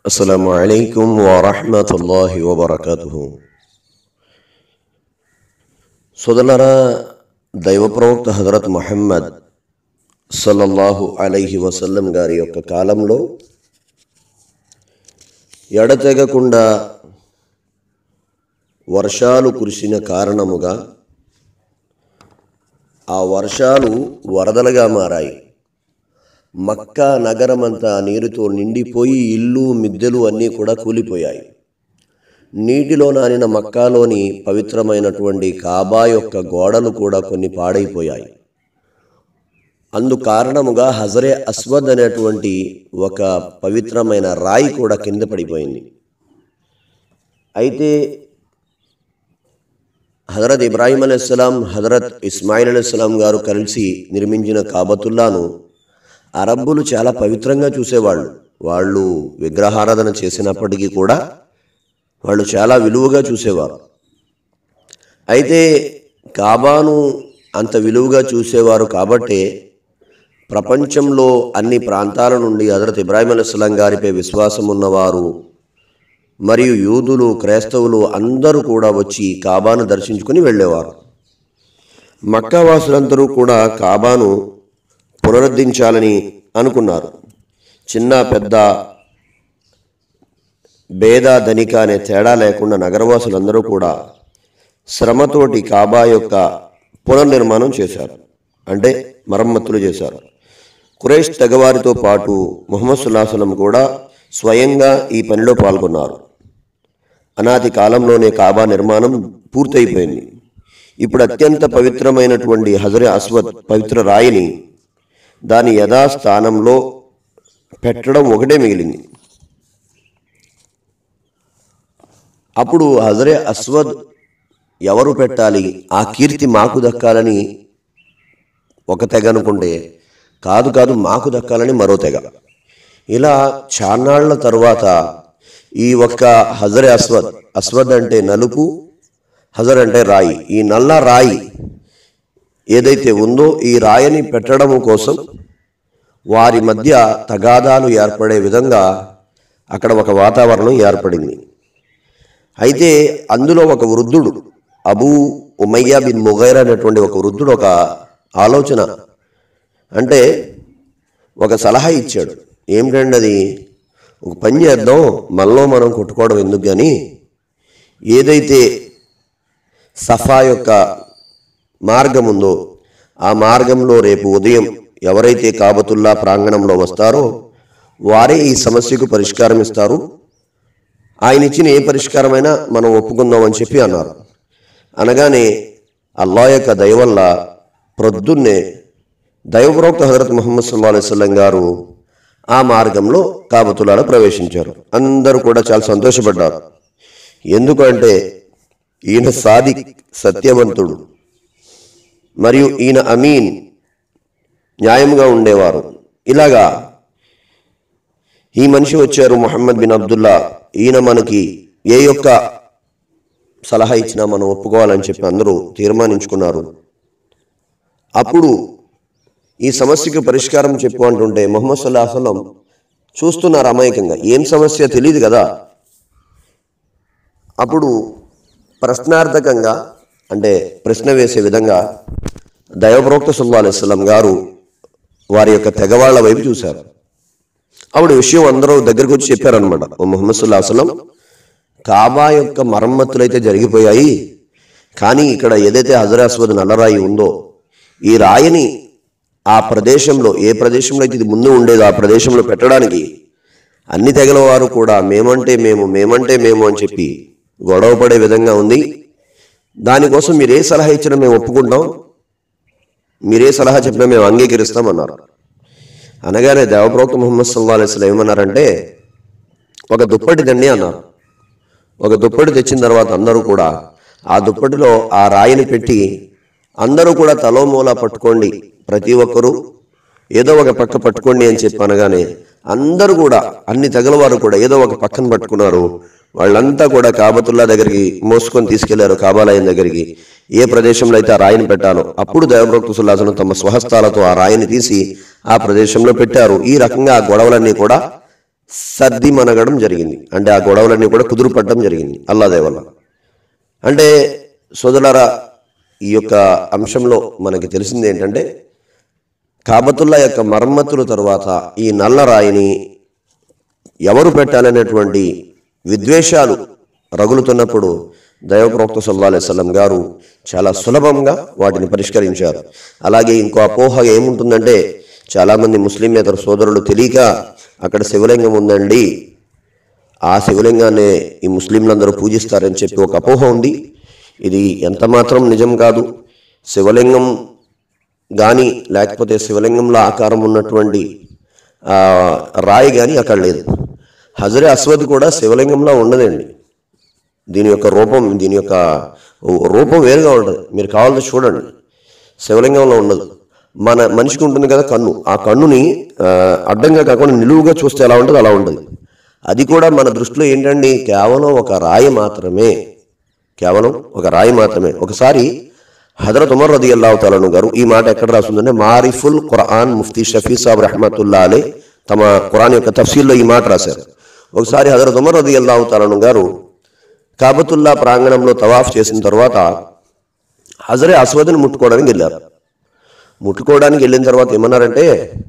السلام عليكم ورحمة الله وبركاته సోదరులారా దైవ ప్రవక్త హజరత్ మొహమ్మద్ సల్లల్లాహు అలైహి వసల్లం గారి యొక్క కాలంలో ఎడతెగకుండా వర్షాలు కురిసిన కారణముగా ఆ వర్షాలు వరదలుగా మారాయి మక్కా నగరమంతా నీరుతో నిండిపోయి ఇల్లు మిద్దెలు అన్నీ కూడా కూలిపోయాయి నీటిలో నానిన మక్కాలోని పవిత్రమైనటువంటి కాబా యొక్క గోడలు కూడా కొన్ని పాడైపోయాయి అందు కారణముగా హజరే అస్వద్ అనేటువంటి ఒక పవిత్రమైన రాయి కూడా కింద పడిపోయింది అయితే హజరత్ ఇబ్రాహీం అలైహిస్సలాం హజరత్ ఇస్మాయిల్ అలైహిస్సలాం గారు కలిసి నిర్మించిన కాబతుల్లాను అరబ్బులు చాలా పవిత్రంగా చూసేవాళ్ళు వాళ్ళు విగ్రహారాధన చేసినప్పటికీ కూడా వాళ్ళు చాలా విలువగా చూసేవారు అయితే కాబాను అంత విలువగా చూసేవారు కాబట్టే ప్రపంచంలో అన్ని ప్రాంతాల నుండి హజరత్ ఇబ్రాహిం అలైస్లాం గారిపై విశ్వాసం ఉన్నవారు మరియు యూదులు క్రైస్తవులు అందరూ కూడా వచ్చి కాబాను దర్శించుకుని వెళ్ళేవారు మక్కావాసులందరూ కూడా కాబాను పునరుద్ధరించాలని అనుకున్నారు చిన్న పెద్ద భేద ధనిక అనే తేడా లేకుండా నగరవాసులందరూ కూడా శ్రమతోటి కాబా యొక్క పునర్నిర్మాణం చేశారు అంటే మరమ్మతులు చేశారు కురైష్ తెగవారితో పాటు ముహమ్మద్ సుల్లాహసలం కూడా స్వయంగా ఈ పనిలో పాల్గొన్నారు అనాది కాలంలోనే కాబా నిర్మాణం పూర్తయిపోయింది ఇప్పుడు అత్యంత పవిత్రమైనటువంటి హజరే అస్వద్ పవిత్ర రాయిని దాని యథాస్థానంలో పెట్టడం ఒకటే మిగిలింది అప్పుడు హజరే అస్వద్ ఎవరు పెట్టాలి ఆ కీర్తి మాకు దక్కాలని ఒక తెగ అనుకుంటే కాదు కాదు మాకు దక్కాలని మరో తెగ ఇలా చాన్నాళ్ల తరువాత ఈ ఒక్క హజరే అస్వద్ అస్వద్ అంటే నలుపు హజర్ అంటే రాయి ఈ నల్ల రాయి ఏదైతే ఉందో ఈ రాయిని పెట్టడం కోసం వారి మధ్య తగాదాలు ఏర్పడే విధంగా అక్కడ ఒక వాతావరణం ఏర్పడింది అయితే అందులో ఒక వృద్ధుడు అబూ ఉమయ్యా బిన్ ముగైర్ అనేటువంటి ఒక వృద్ధుడు ఒక ఆలోచన అంటే ఒక సలహా ఇచ్చాడు ఏమిటండి అది ఒక పని చేద్దాం మనలో మనం కొట్టుకోవడం ఎందుకు కానీ ఏదైతే సఫా యొక్క మార్గం ఉందో ఆ మార్గంలో రేపు ఉదయం ఎవరైతే కాబతుల్లా ప్రాంగణంలో వస్తారో వారే ఈ సమస్యకు పరిష్కారం ఇస్తారు ఆయన ఇచ్చిన ఏ పరిష్కారమైనా మనం ఒప్పుకుందాం అని చెప్పి అన్నారు అనగానే అల్లా యొక్క దయ వల్ల ప్రొద్దున్నే దైవప్రవక్త హజరత్ ముహమ్మద్ సల్లా అలైవల్లం గారు ఆ మార్గంలో కాబతులాలో ప్రవేశించారు అందరూ కూడా చాలా సంతోషపడ్డారు ఎందుకంటే ఈయన సాదిక్ సత్యవంతుడు మరియు ఈయన అమీన్ న్యాయంగా ఉండేవారు ఇలాగా ఈ మనిషి వచ్చారు మొహమ్మద్ బిన్ అబ్దుల్లా ఈయన మనకి ఏ యొక్క సలహా ఇచ్చినా మనం ఒప్పుకోవాలని చెప్పి అందరూ తీర్మానించుకున్నారు అప్పుడు ఈ సమస్యకు పరిష్కారం చెప్పు అంటుంటే మొహమ్మద్ సల్లాహం చూస్తున్నారు అమాయకంగా ఏం సమస్య తెలియదు కదా అప్పుడు ప్రశ్నార్థకంగా అంటే ప్రశ్న వేసే విధంగా దైవప్రోక్త సుల్లా అలైస్లం గారు వారి యొక్క తెగవాళ్ల వైపు చూశారు అప్పుడు విషయం అందరూ దగ్గరికి వచ్చి చెప్పారనమాట ఓ ముహమ్మద్ సుల్లా అసలం కాబా యొక్క మరమ్మతులు అయితే జరిగిపోయాయి కానీ ఇక్కడ ఏదైతే హజరాస్వద్ నల్లరాయి ఉందో ఈ రాయిని ఆ ప్రదేశంలో ఏ ప్రదేశంలో అయితే ఇది ముందు ఉండేదో ఆ ప్రదేశంలో పెట్టడానికి అన్ని తెగల వారు కూడా మేమంటే మేము మేమంటే మేము అని చెప్పి గొడవ పడే విధంగా ఉంది దానికోసం మీరు ఏ సలహా ఇచ్చినా మేము ఒప్పుకుంటాం మీరే సలహా చెప్పినా మేము అంగీకరిస్తామన్నారు అనగానే దేవప్రవక్త ముహమ్మద్ సల్లా అలైస్లం ఏమన్నారంటే ఒక దుప్పటి దండి అన్నారు ఒక దుప్పటి తెచ్చిన తర్వాత అందరూ కూడా ఆ దుప్పటిలో ఆ రాయిని పెట్టి అందరూ కూడా తలో మూల పట్టుకోండి ప్రతి ఒక్కరూ ఏదో ఒక పక్క పట్టుకోండి అని చెప్పి అనగానే అందరూ కూడా అన్ని తెగల వారు కూడా ఏదో ఒక పక్కన పట్టుకున్నారు వాళ్ళంతా కూడా కాబతుల్లా దగ్గరికి మోసుకొని తీసుకెళ్లారు కాబాలయం దగ్గరికి ఏ ప్రదేశంలో అయితే ఆ రాయిని పెట్టాలో అప్పుడు దైవప్రవక్త సుల్లాసనం తమ స్వహస్తాలతో ఆ రాయిని తీసి ఆ ప్రదేశంలో పెట్టారు ఈ రకంగా ఆ గొడవలన్నీ కూడా సర్ది మనగడం జరిగింది అంటే ఆ గొడవలన్నీ కూడా కుదురుపడడం జరిగింది అల్లాదే వల్ల అంటే సోదరులారా ఈ యొక్క అంశంలో మనకి తెలిసింది ఏంటంటే కాబతుల్లా యొక్క మరమ్మతుల తర్వాత ఈ నల్ల రాయిని ఎవరు పెట్టాలనేటువంటి విద్వేషాలు రగులుతున్నప్పుడు దైవప్రవక్త సల్లా అలైవల్లం గారు చాలా సులభంగా వాటిని పరిష్కరించారు అలాగే ఇంకో అపోహ ఏముంటుందంటే చాలామంది ముస్లిమేతర సోదరులు తెలియక అక్కడ శివలింగం ఉందండి ఆ శివలింగాన్ని ఈ ముస్లింలందరూ పూజిస్తారని చెప్పి ఒక అపోహ ఉంది ఇది ఎంత మాత్రం నిజం కాదు శివలింగం కానీ లేకపోతే శివలింగంలో ఆకారం ఉన్నటువంటి ఆ, రాయి కానీ అక్కడ లేదు హజరే అస్వద్ కూడా శివలింగంలో ఉండదండి దీని యొక్క రూపం దీని యొక్క రూపం వేరుగా ఉంటుంది మీరు కావాలంటే చూడండి శివలింగంలో ఉండదు మన మనిషికి ఉంటుంది కదా కన్ను ఆ కన్నుని ఆ, అడ్డంగా కాకుండా నిలువుగా చూస్తే ఎలా ఉంటుంది అలా ఉంటుంది అది కూడా మన దృష్టిలో ఏంటండి కేవలం ఒక రాయి మాత్రమే కేవలం ఒక రాయి మాత్రమే ఒకసారి హజరత్ ఉమర్ రది అల్లాహు తాలను గారు ఈ మాట ఎక్కడ రాస్తుందంటే మారిఫుల్ ఖురాన్ ముఫ్తీ షఫీ సాబ్ రహమతుల్లా అలే తమ ఖురాన్ యొక్క తఫసీల్లో ఈ మాట రాశారు ఒకసారి హజరత్ ఉమర్ రది అల్లాహు తాలను గారు కాబతుల్లా ప్రాంగణంలో తవాఫ్ చేసిన తర్వాత హజరే అస్వద్ని ముట్టుకోవడానికి వెళ్ళారు ముట్టుకోవడానికి వెళ్ళిన తర్వాత ఏమన్నారంటే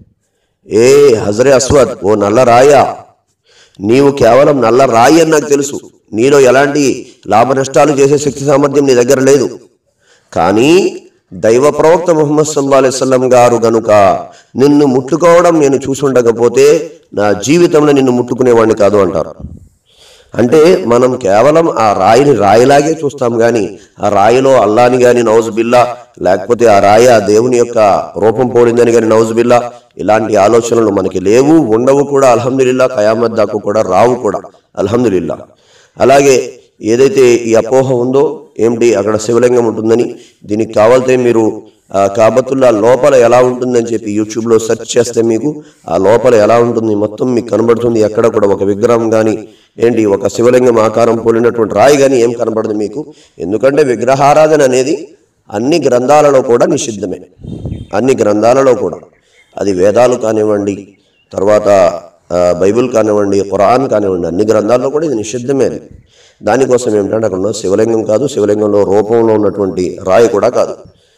ఏ హజరే అస్వద్ ఓ నల్ల రాయా నీవు కేవలం నల్ల రాయి అని నాకు తెలుసు నీలో ఎలాంటి లాభ నష్టాలు చేసే శక్తి సామర్థ్యం నీ దగ్గర లేదు కానీ దైవ ప్రవక్త ముహమ్మద్ సల్లా అలైవల్లం గారు గనుక నిన్ను ముట్టుకోవడం నేను చూసుండకపోతే నా జీవితంలో నిన్ను ముట్టుకునేవాడిని కాదు అంటారు అంటే మనం కేవలం ఆ రాయిని రాయిలాగే చూస్తాం కానీ ఆ రాయిలో అల్లాని కానీ నౌజ్ బిల్లా లేకపోతే ఆ రాయి ఆ దేవుని యొక్క రూపం పోడిందని కానీ నౌజ్ బిల్లా ఇలాంటి ఆలోచనలు మనకి లేవు ఉండవు కూడా అల్హమ్దుల్లా కయామత్ దాకా కూడా రావు కూడా అల్హమ్దుల్లా అలాగే ఏదైతే ఈ అపోహ ఉందో ఏమిటి అక్కడ శివలింగం ఉంటుందని దీనికి కావాలితే మీరు ఆ కాబతుల్లా లోపల ఎలా ఉంటుందని చెప్పి యూట్యూబ్లో సెర్చ్ చేస్తే మీకు ఆ లోపల ఎలా ఉంటుంది మొత్తం మీకు కనబడుతుంది ఎక్కడ కూడా ఒక విగ్రహం కానీ ఏంటి ఒక శివలింగం ఆకారం పోలినటువంటి రాయి కానీ ఏం కనబడదు మీకు ఎందుకంటే విగ్రహారాధన అనేది అన్ని గ్రంథాలలో కూడా నిషిద్ధమే అన్ని గ్రంథాలలో కూడా అది వేదాలు కానివ్వండి తర్వాత ఆ, బైబిల్ కానివ్వండి ఖురాన్ కానివ్వండి అన్ని గ్రంథాల్లో కూడా ఇది నిషిద్ధమే అది. దానికోసం ఏమిటంటే అక్కడ ఉన్న శివలింగం కాదు శివలింగంలో రూపంలో ఉన్నటువంటి రాయి కూడా కాదు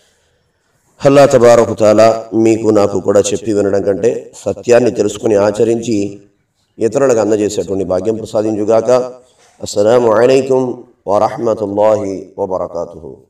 అల్లా తబారకుతాల మీకు నాకు కూడా చెప్పి వినడం కంటే సత్యాన్ని తెలుసుకుని ఆచరించి ఇతరులకు అందజేసేటువంటి భాగ్యం ప్రసాదించుగాక అస్సలం అయికం వరహమతుల్లాహి వబర్కాతు